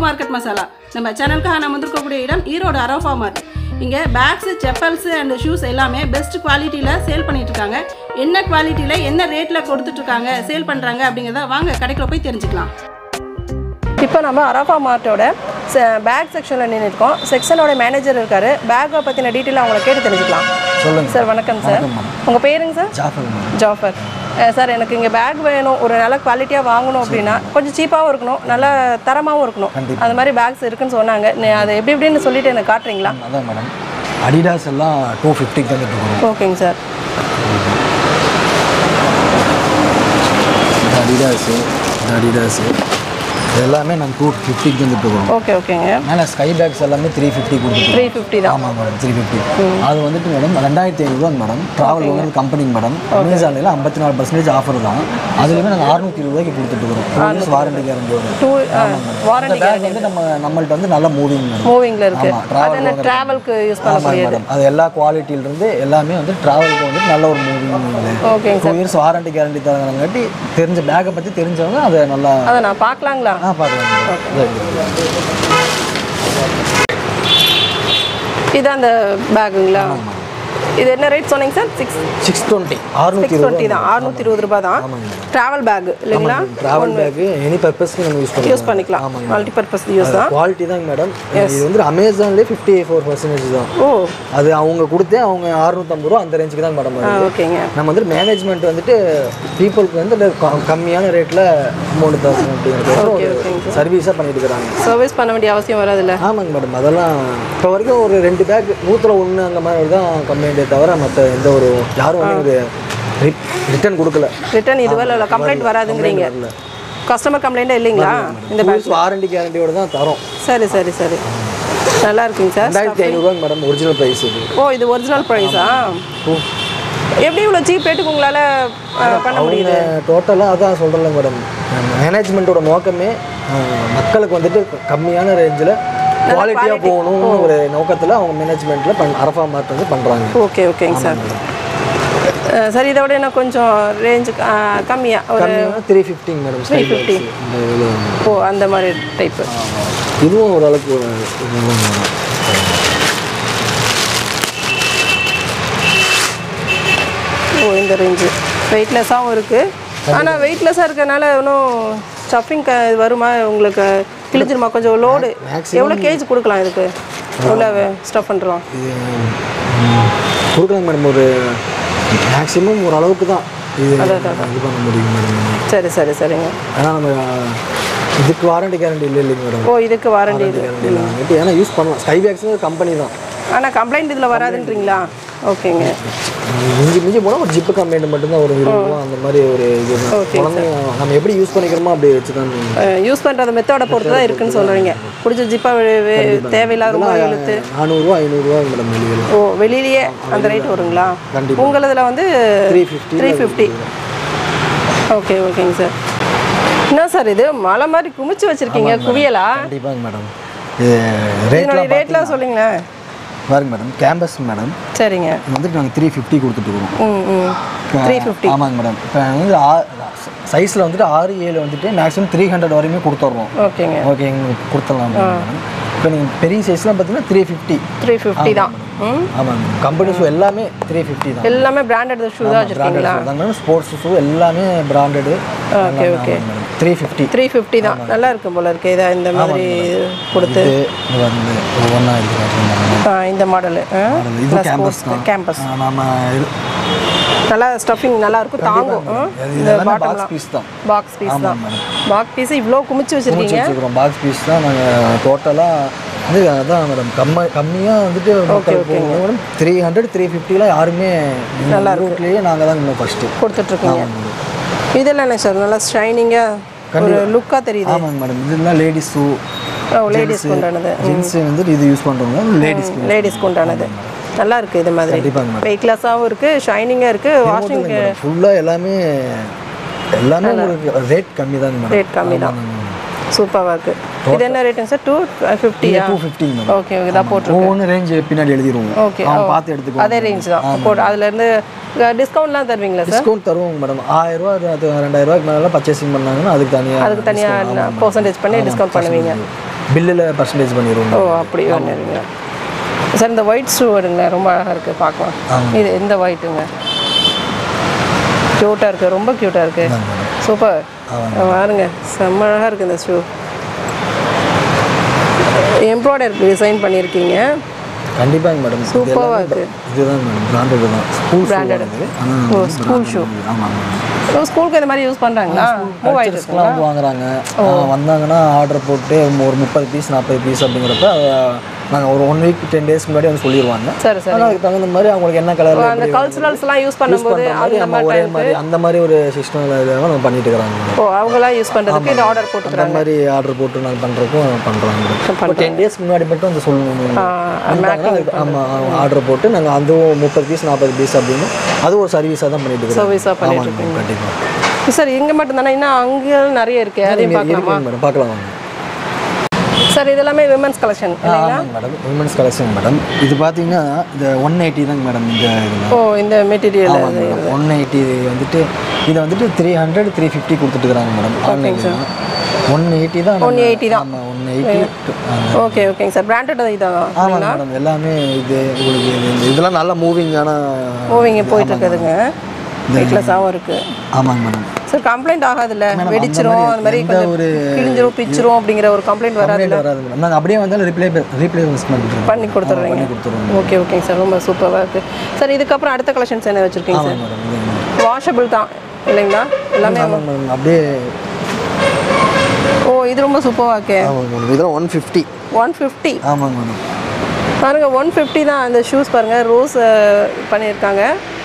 Market masala நம்ம சேனலுக்காக நம்ம வந்திருக்கக்கூடிய இடம் ஈரோடு அரோஃபா மார்ட் இங்கே பேக்ஸு செப்பல்ஸு அண்ட் ஷூஸ் எல்லாமே பெஸ்ட் குவாலிட்டியில் சேல் பண்ணிட்டு இருக்காங்க என்ன குவாலிட்டியில் என்ன ரேட்டில் கொடுத்துட்ருக்காங்க சேல் பண்ணுறாங்க அப்படிங்கிறத வாங்க கடைக்குள்ள போய் தெரிஞ்சுக்கலாம் இப்போ நம்ம அரஃபா மார்ட்டோட பேக் செக்ஷனில் நின்றுருக்கோம் செக்ஷனோட மேனேஜர் இருக்காரு பேக்கை பற்றின டீட்டெயில் அவங்கள கேட்டு தெரிஞ்சுக்கலாம் சொல்லுங்க சார் வணக்கம் சார் உங்கள் பேருங்க சார் ஜாஃபர் மேடம் ஜாஃபர் அஹ் சார் எனக்கு இங்கே பேக் வேணும் ஒரு நல்ல குவாலிட்டியாக வாங்கணும் அப்படின்னா கொஞ்சம் சீப்பாகவும் இருக்கணும் நல்ல தரமாகவும் இருக்கணும் கண்டிப்பா. அந்த மாதிரி பேக்ஸ் இருக்குன்னு சொன்னாங்க நீ அதை எப்படி எப்படின்னு சொல்லிட்டு எனக்கு காட்டுறீங்களா அதான் மேடம் அடிடாஸ் எல்லாம் டூ ஃபிஃப்டிக்கு தான் கொடுக்குறோம் ஓகேங்க சார் இந்த அடிடாஸு இந்த அடிடாஸு இது எல்லாமே நாங்கள் டூ ஃபிஃப்டிக்கு தான் கொடுக்குறோம் ஓகே ஓகேங்க மேலே ஸ்கை பேக்ஸ் எல்லாமே த்ரீ ஃபிஃப்டி கொடுத்துருக்கோம் த்ரீ ஃபிஃப்டி தான் ஆமாம் மேடம் த்ரீ ஃபிஃப்டி அது வந்துட்டு மேடம் ரெண்டாயிரத்தி ஐநூறுவா மேடம் ட்ராவல் ஓனர் கம்பெனிங்க மேடம் அமேசானில் ஐம்பத்தி நாலு பர்சன்டேஜ் ஆஃபர் தான் அதுலேயுமே நாங்கள் அறுநூத்தி இருபதுக்கு கொடுத்துட்டு இருக்கிறோம் டூ இயர்ஸ் வாரண்டி கேரண்டி வரும் டூ அந்த வாரண்டி பேக் வந்து நம்ம நம்மள்ட்ட வந்து நல்ல மூவிங் மேடம் மூவிங்கில் இருக்கு ஆமா, travel அது என்ன வாங்குறது. ட்ராவல்க்கு யூஸ் ஆமாம் பண்ணக்கூடியது மேடம் அது எல்லா குவாலிட்டியிலிருந்து எல்லாமே வந்து ட்ராவலுக்கு வந்து நல்ல ஒரு மூவிங் ஓகேங்க டூ இயர்ஸ் வாரண்டி கேரண்டி தரங்காட்டி தெரிஞ்ச பேக்கை பற்றி தெரிஞ்சவங்க அதை நல்லா அதை நான் பார்க்கலாங்களா ஆ பார்க்கலாம் இது அந்த பேக்குங்களா இது என்ன ரேட் சொன்னீங்க சார் சிக்ஸ் சிக்ஸ் டுவெண்ட்டி அறுநூத்தி சிக்ஸ் டுவெண்ட்டி தான் அறுநூத்தி இருபது ரூபாய் தான் ட்ராவல் பேக் இல்லைங்களா ட்ராவல் பேக்கு எனி பர்பஸ்க்கு நம்ம யூஸ் யூஸ் பண்ணிக்கலாம் பண்ணிக்கலாம் மல்டி பர்பஸ் யூஸ் தான் குவாலிட்டி தாங்க மேடம் இது வந்து அமேசான்லேயே ஃபிஃப்டி ஃபோர் பர்சன்டேஜ் தான் ஓ அது அவங்க கொடுத்தே அவங்க அறுநூத்தம்பது ரூபா அந்த ரேஞ்சுக்கு தான் மேடம் ஆ ஓகேங்க நம்ம வந்து மேனேஜ்மெண்ட் வந்துட்டு பீப்புளுக்கு வந்து இந்த க- கம்மியான ரேட்டில் அமௌண்ட் தரணும் அப்படிங்கிறது சர்வீஸாக பண்ணிட்டு இருக்கிறாங்க சர்வீஸ் பண்ண வேண்டிய அவசியம் வராதுல்ல ஆமாங்க மேடம் அதெல்லாம் இப்போ வரைக்கும் ஒரு ரெண்டு பேக் நூற்றுல ஒன்று அந்த மாதிரி தான் கம்ப்ளைண்ட்டே தவிர மற்ற எந்த ஒரு யாரும் வந்து ஒரு ரிட்டர்ன் கொடுக்கல ரிட்டர்ன் இதுவரை இல்லை கம்ப்ளைண்ட் வராதுங்கிறீங்க கஸ்டமர் கம்ப்ளைண்ட்டே இல்லைங்களா இந்த பேக் வாரண்டி கேரண்டியோட தான் தரோம் சரி சரி சரி நல்லா இருக்குங்க சார் ரெண்டாயிரத்தி ஐநூறுரூவாங்க மேடம் ஒரிஜினல் ப்ரைஸ் இது ஓ இது ஒரிஜினல் ப்ரைஸா எப்படி இவ்வளோ சீப் ரேட்டுக்கு உங்களால் பண்ண முடியுது அவங்க டோட்டலாக அதான் சொல்கிறேன் மேடம் மேனேஜ்மெண்ட்டோட நோக்கமே அஹ், மக்களுக்கு வந்துட்டு கம்மியான ரேஞ்சில் குவாலிட்டியாக போகணும்னு ஒரு நோக்கத்தில் அவங்க மேனேஜ்மெண்ட்டில் பண் அரஃபா மார்ட் வந்து பண்ணுறாங்க ஓகே ஓகேங்க சார் அஹ், சரி இதை விட என்ன கொஞ்சம் ரேஞ்சு கம்மியாக ஒரு கம்மியாக த்ரீ ஃபிஃப்டிங் மேடம் ஸ்கை 350. பாக்ஸ். இந்த இதில் ஓ அந்த மாதிரி டைப்பு இதுவும் ஓரளவுக்கு ஒரு இதுதான் மேடம். ஓ இந்த ரேஞ்சு வெயிட்லெஸ்ஸாகவும் இருக்குது ஆனால் வெயிட்லெஸ்ஸாக இருக்கறனால இன்னும் ஸ்டஃபிங் க வருமா உங்களுக்கு கிழிஞ்சிருமா கொஞ்சம் லோடு maximum- எவ்வளோ கேஜ் கொடுக்கலாம் இதுக்கு எவ்வளோ ஸ்டஃப் பண்ணுறோம் இது ம், கொடுக்கலாம் மேடம் ஒரு மேக்ஸிமம் ஒரு அளவுக்கு தான் இது இது பண்ண முடியும் மேடம் சரி சரி சரிங்க ஏன்னா நம்ம இதுக்கு வாரண்டி கேரண்டி இல்லை இல்லைங்க மேடம் ஓ இதுக்கு வாரண்டி இது கேரண்டி இல்லை வாங்கிட்டு ஏன்னா யூஸ் பண்ணலாம் ஸ்கை பேக்ஸ் கம்பெனி தான் ஆனால் கம்ப்ளைண்ட் இதில் வராதுன்றீங்களா ஓகேங்க மிஞ்சி மிஞ்சி போனால் ஒரு ஜிப்பு கம்ப்ளைண்ட் மட்டும்தான் ஒரு இருபது ரூபா அந்த மாதிரி ஒரு இது தான். குழந்தைங்க நம்ம எப்படி யூஸ் பண்ணிக்கிறோமோ அப்படி வச்சு தான் யூஸ் பண்ணுறது மெத்தடை பொறுத்து தான் இருக்குன்னு சொல்கிறீங்க பிடிச்ச ஜிப்பா தேவையில்லாத ரொம்ப இழுத்து நானூறுரூவா ஐநூறுரூவா மேடம் வெளியில் ஓ வெளியிலேயே அந்த ரேட் வருங்களா கண்டிப்பா. உங்களதுல வந்து three fifty three fifty okay ஓகேங்க சார் என்ன சார் இது மலை மாதிரி குமிச்சு வச்சிருக்கீங்க குவியலா கண்டிப்பாக மேடம் இது ரேட்லாம் இதனுடைய ரேட்லாம் சொல்லுங்களேன் பாருங்க மேடம் கேம்பஸ் மேடம் சரிங்க இது வந்துட்டு நாங்கள் த்ரீ ஃபிஃப்டி கொடுத்துட்டு இருக்கோம் ம் ம் த்ரீ ஃபிஃப்டி ஆமாங்க மேடம் இப்போ வந்து சைஸில் வந்துட்டு ஆறு ஏழு வந்துட்டு மேக்ஸிமம் த்ரீ ஹண்ட்ரட் வரையுமே கொடுத்துட்றோம் ஓகேங்க ஓகே எங்களுக்கு கொடுத்துடலாம் மேடம் இப்போ நீங்கள் பெரிய சைஸ்லாம் பார்த்தீங்கன்னா த்ரீ ஃபிஃப்டி த்ரீ ஃபிஃப்டி தான் ம் ஆமாங்க கம்பெனி ஷூ எல்லாமே த்ரீ ஃபிஃப்டி தான் எல்லாமே பிராண்டட் ஷூ தான் வச்சுருக்கீங்களா மேடம் ஸ்போர்ட்ஸ் ஷூ எல்லாமே branded okay okay three fifty three fifty தான் நல்லா இருக்கும் போல இருக்கு இதை இந்த மாதிரி கொடுத்து இது இது வந்து ஒவ்வொன்றா இருக்குது ஆ, இந்த மாடலு இது கேம்பஸ் தான் கேம்பஸ் ஆ, நாம இது நல்லா ஸ்டஃபிங் நல்லா இருக்கும் தாங்கும் ஆ? இது இந்த எல்லாமே பாக்ஸ் பாட்டம்லாம் பீஸ் தான் பாக்ஸ் பீஸ் தான் பாக்ஸ் பீஸ் இவ்வளோ குமிச்சு முடிச்சு வச்சிருக்கீங்க வச்சுக்கிறோம் பாக்ஸ் பீஸ் தான் நாங்கள் டோட்டலாக வந்து அதான் மேடம் கம்ம கம்மியாக வந்துட்டு மக்கள் போகணும் மேடம் த்ரீ ஹண்ட்ரட் த்ரீ ஃபிஃப்டிலாம் யாருமே நல்லா ரூட்லேயே நாங்கள் தான் இன்னும் ஃபஸ்ட்டு கொடுத்துட்ருக்கீங்க இதெல்லாம் என்ன சார் நல்லா ஷைனிங்காக ஒரு லுக்காக தெரியுது ஆமாங்க மேடம் இதெல்லாம் லேடிஸ் ஷூ ஓ லேடிஸ்க்கு உண்டானது ஜென்ஸ் வந்துட்டு இது யூஸ் பண்ணுறவங்க லேடிஸ் லேடிஸ்க்கு உண்டானது நல்லா இருக்குது இது மாதிரி கண்டிப்பாங்க மேடம் வெயிட்லெஸ்ஸாகவும் இருக்குது ஷைனிங்காக இருக்குது வாஷிங் ஃபுல்லாக எல்லாமே எல்லாமே உங்களுக்கு ரேட் கம்மி தாங்க மேடம் ரேட் கம்மி தான் சூப்பராக இருக்குது இது என்ன ரேட்டுங்க சார் டூ ஃபிஃப்டியா டூ ஃபிஃப்டிங்க மேடம் ஓகே ஓகே இதாக போட்டு ஒவ்வொன்று ரேஞ்ச் பின்னாடி எழுதிருவோம் ஓகே அவங்க பார்த்து எடுத்துக்கோ அதே ரேஞ்ச் தான் போட்டு அதுலேருந்து டிஸ்கவுண்ட்லாம் தருவீங்களா சார் டிஸ்கவுண்ட் தருவோங்க மேடம் ஆயிரம் ரூபா அது ரெண்டாயிரம் ரூபாய்க்கு மேலே பர்ச்சேசிங் பண்ணாங்கன்னா அதுக்கு தனியாக அதுக்கு தனியாக பர்சன்டேஜ் பண்ணி டிஸ்கவுண்ட் பண்ணுவீங்க பில்லில் பர்சன்டேஜ் பண்ணிடுவோம் ஓ அப்படி பண்ணுறீங்க சார் இந்த ஒயிட் ஷூ எடுங்களேன் ரொம்ப அழகாக இருக்குது பார்க்கலாம் இது எந்த ஒயிட்டுங்க க்யூட்டாக இருக்குது ரொம்ப க்யூட்டாக இருக்குது சூப்பர் பாருங்க செம்ம அழகாக இருக்குது இந்த ஷூ எம்ப்ராய்டர் டிசைன் பண்ணியிருக்கீங்க கண்டிப்பாங்க மேடம் சூப்பராக இருக்குது இதுதான் மேடம் பிராண்டட் தான் ஸ்கூல் Branded. ஆனால் ஓ ஸ்கூல் ஷூ ஆமாங்க ஓ ஸ்கூலுக்கு இந்த மாதிரி யூஸ் பண்ணுறாங்களா மூவ் ஆகிட்டு கல்ச்சர்ஸ்க்குலாம் வந்து வாங்குறாங்க ஆஹ் வந்தாங்கன்னா ஆர்டர் போட்டு ஒரு முப்பது பீஸ் நாற்பது பீஸ் அப்படிங்கிறப்ப நாங்கள் ஒரு ஒன் வீக் டென் டேஸ்க்கு முன்னாடி வந்து சொல்லிடுவாங்க சரி சரி ஆனால் அதுக்கு தகுந்த மாதிரி அவங்களுக்கு என்ன கலர் அந்த கல்ச்சுரல்ஸ்லாம் யூஸ் பண்ணும்போது அந்த நம்ம மாதிரி ஒரே மாதிரி அந்த மாதிரி ஒரு சிஸ்டமில் இதாக நம்ம பண்ணிட்டு இருக்கிறாங்க மேடம் ஓ அவங்களாம் யூஸ் பண்ணுறதுக்கு இந்த ஆர்டர் போட்டுக்கிறாங்க அந்த மாதிரி ஆர்டர் போட்டு நாங்கள் பண்ணுறதுக்கும் பண்ணுறாங்க மேடம் ஒரு டென் டேஸ்க்கு முன்னாடி மட்டும் வந்து சொல்லணும் ஆமாம் ஆர்டர் போட்டு நாங்கள் அதுவும் முப்பது பீஸ் நாற்பது பீஸ் அப்படின்னு அது ஒரு சர்வீஸாக தான் பண்ணிட்டு இருக்கிறோம் சர்வீஸாக பண்ணிட்டு ஆமாங்க மேடம் கண்டிப்பாக சார் இங்கே மட்டும் தானே இன்னும் அங்கே நிறைய இருக்கு அதையும் பார்க்கலாமா இருக்குங்க மேடம் பார்க்கலாம் வாங்க சார் இதெல்லாமே விமன்ஸ் கலெக்ஷன் இல்லைங்களா ஆமாங்க மேடம் உமன்ஸ் கலெக்ஷன் மேடம் இது பார்த்தீங்கன்னா இந்த ஒன் எயிட்டி தாங்க மேடம் இந்த இதில் ஓ இந்த மெட்டீரியல் ஒன் எயிட்டி வந்துட்டு இதை வந்துட்டு த்ரீ ஹண்ட்ரட் த்ரீ ஃபிஃப்டி கொடுத்துட்டுருக்காங்க மேடம் ஆன்லைனில் ஒன் எயிட்டி தான் ஒன் எயிட்டி தான் ஆமாம் ஒன் எயிட்டி ஓகே ஓகேங்க சார் பிராண்டட் இதான் ஆமாங்க மேடம் எல்லாமே இது உங்களுக்கு இது இந்த இதெல்லாம் நல்லா மூவிங்கான மூவிங்க போயிட்டு இருக்குதுங்க வெயிட்லெஸ்ஸாகவும் இருக்கு ஆமாங்க மேடம் சார் கம்ப்ளைண்ட் ஆகாதுல்ல வெடிச்சிரும் அந்த மாதிரி எந்த கொஞ்சம் ஒரு கிழிஞ்சிரும் பிச்சிரும் அப்படிங்கிற ஒரு கம்ப்ளைண்ட் வராது கம்ப்ளைண்ட் வராது மேடம் நாங்கள் அப்படியே வந்தாலும் ரிப்ளை ரீப்ளேஸ்மெண்ட் பண்ணுறோம் பண்ணி கொடுத்துட்றீங்க பண்ணி கொடுத்துருவோம் ஓகே ஓகேங்க சார் ரொம்ப சூப்பராக இருக்கு சார் இதுக்கப்புறம் அடுத்த கலெக்ஷன்ஸ் என்ன வச்சிருக்கீங்க சார் மேடம் இதுங்க மேடம் வாஷபிள் தான் இல்லைங்களா எல்லாமே ஆமாங்க மேடம் அப்படியே ஓ இது ரொம்ப சூப்பராக இருக்கு ஆமாங்க மேடம் இதெல்லாம் ஒன் ஃபிஃப்டி ஒன் ஃபிஃப்டி ஆமாங்க மேடம் பாருங்க ஒன் ஃபிஃப்டி தான் அந்த ஷூஸ் பாருங்க ரோஸ் பண்ணியிருக்காங்க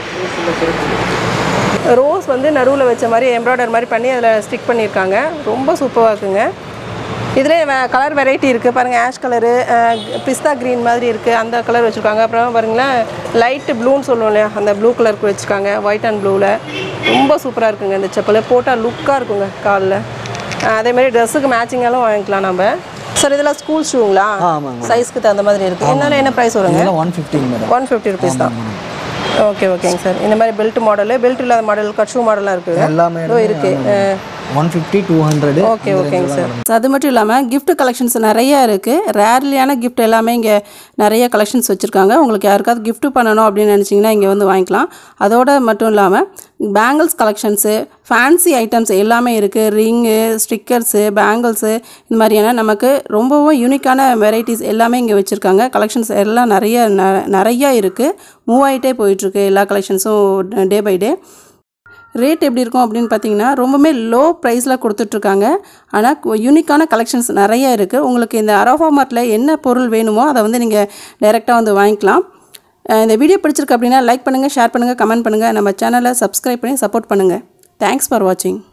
ரோஸ் வந்து நடுவில் வச்ச மாதிரி எம்ப்ராய்டர் மாதிரி பண்ணி அதில் ஸ்டிக் பண்ணியிருக்காங்க ரொம்ப சூப்பராக இருக்குங்க இதில் கலர் வெரைட்டி இருக்குது பாருங்கள் ஆஷ் கலரு பிஸ்தா க்ரீன் மாதிரி இருக்குது அந்த கலர் வச்சுருக்காங்க அப்புறம் பாருங்களேன் லைட்டு ப்ளூன்னு சொல்லுவோம் இல்லையா அந்த ப்ளூ கலருக்கு வச்சுருக்காங்க ஒயிட் அண்ட் ப்ளூவில் ரொம்ப சூப்பராக இருக்குங்க இந்த செப்பல் போட்டால் லுக்காக இருக்குங்க காலில் அதே மாதிரி ட்ரெஸ்ஸுக்கு மேட்சிங்காலும் வாங்கிக்கலாம் நம்ம சார் இதெல்லாம் ஸ்கூல் ஷூங்களா ஆமாங்க சைஸ்க்கு தகுந்த மாதிரி இருக்குது என்னால என்ன ப்ரைஸ் வருங்க இதெல்லாம் ஒன் ஃபிஃப்டிங்க மேடம் ஒன் ஃபிஃப்டி ருபீஸ் தான் ஓகே ஓகேங்க சார் இந்த மாதிரி பெல்ட் மாடலு பெல்ட் இல்லாத மாடல் கட் ஷூ மாடலாக இருக்குது எல்லாமே இதோ இருக்கு one fifty two hundred okay ஓகேங்க சார் அது மட்டும் இல்லாமல் gift கலெக்ஷன்ஸ் நிறைய இருக்குது ரேர்லியான gift எல்லாமே இங்கே நிறைய கலெக்ஷன்ஸ் வச்சுருக்காங்க உங்களுக்கு யாருக்காவது gift பண்ணணும் அப்படின்னு நினச்சிங்கன்னா இங்கே வந்து வாங்கிக்கலாம் அதோட மட்டும் இல்லாமல் பேங்கிள்ஸ் கலெக்ஷன்ஸு ஃபேன்சி ஐட்டம்ஸ் எல்லாமே இருக்குது ரிங்கு ஸ்டிக்கர்ஸு பேங்கிள்ஸு இந்த மாதிரியான நமக்கு ரொம்பவும் யூனிக்கான வெரைட்டிஸ் எல்லாமே இங்கே வச்சுருக்காங்க கலெக்ஷன்ஸ் எல்லாம் நிறைய ந- நிறைய இருக்குது மூவ் ஆகிட்டே போயிட்டுருக்கு எல்லா கலெக்ஷன்ஸும் டே பை டே ரேட் எப்படி இருக்கும் அப்படின்னு பார்த்தீங்கன்னா ரொம்பவுமே லோ ப்ரைஸில் கொடுத்துட்ருக்காங்க ஆனால் யூனிக்கான கலெக்ஷன்ஸ் நிறைய இருக்குது உங்களுக்கு இந்த அரோஃபா மார்ட்டில் என்ன பொருள் வேணுமோ அதை வந்து நீங்கள் டைரெக்டாக வந்து வாங்கிக்கலாம் அஹ் இந்த வீடியோ பிடிச்சிருக்கு அப்படின்னா லைக் பண்ணுங்கள் ஷேர் பண்ணுங்கள் கமெண்ட் பண்ணுங்கள் நம்ம சேனலை சப்ஸ்கிரைப் பண்ணி சப்போர்ட் பண்ணுங்கள் தேங்க்ஸ் ஃபார் வாட்சிங்